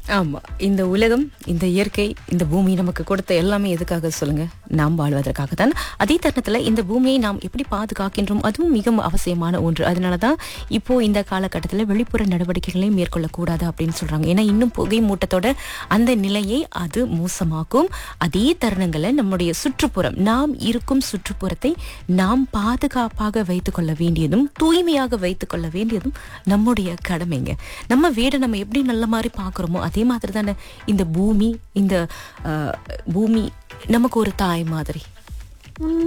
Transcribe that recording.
ஆமா இந்த உலகம் இந்த இயற்கை இந்த பூமி நமக்கு கொடுத்த எல்லாமே எதுக்காக சொல்லுங்க நாம் வாழ்வதற்காக தான் அதே தருணத்துல இந்த பூமியை நாம் எப்படி பாதுகாக்கின்றோம் அதுவும் மிக அவசியமான ஒன்று அதனாலதான் இப்போ இந்த காலகட்டத்துல வெளிப்புற நடவடிக்கைகளை மேற்கொள்ளக்கூடாது அப்படின்னு சொல்றாங்க ஏன்னா இன்னும் புகை மூட்டத்தோட அந்த நிலையை அது மோசமாக்கும் அதே தருணங்களை நம்முடைய சுற்றுப்புறம் நாம் இருக்கும் சுற்றுப்புறத்தை நாம் பாதுகாப்பாக வைத்துக் கொள்ள வேண்டியதும் தூய்மையாக வைத்துக் கொள்ள வேண்டியதும் நம்முடைய கடமைங்க நம்ம வீடை நம்ம எப்படி நல்ல மாதிரி பார்க்குறோமோ அதே மாதிரி தானே இந்த பூமி இந்த அஹ், பூமி நமக்கு ஒரு தாய் மாதிரி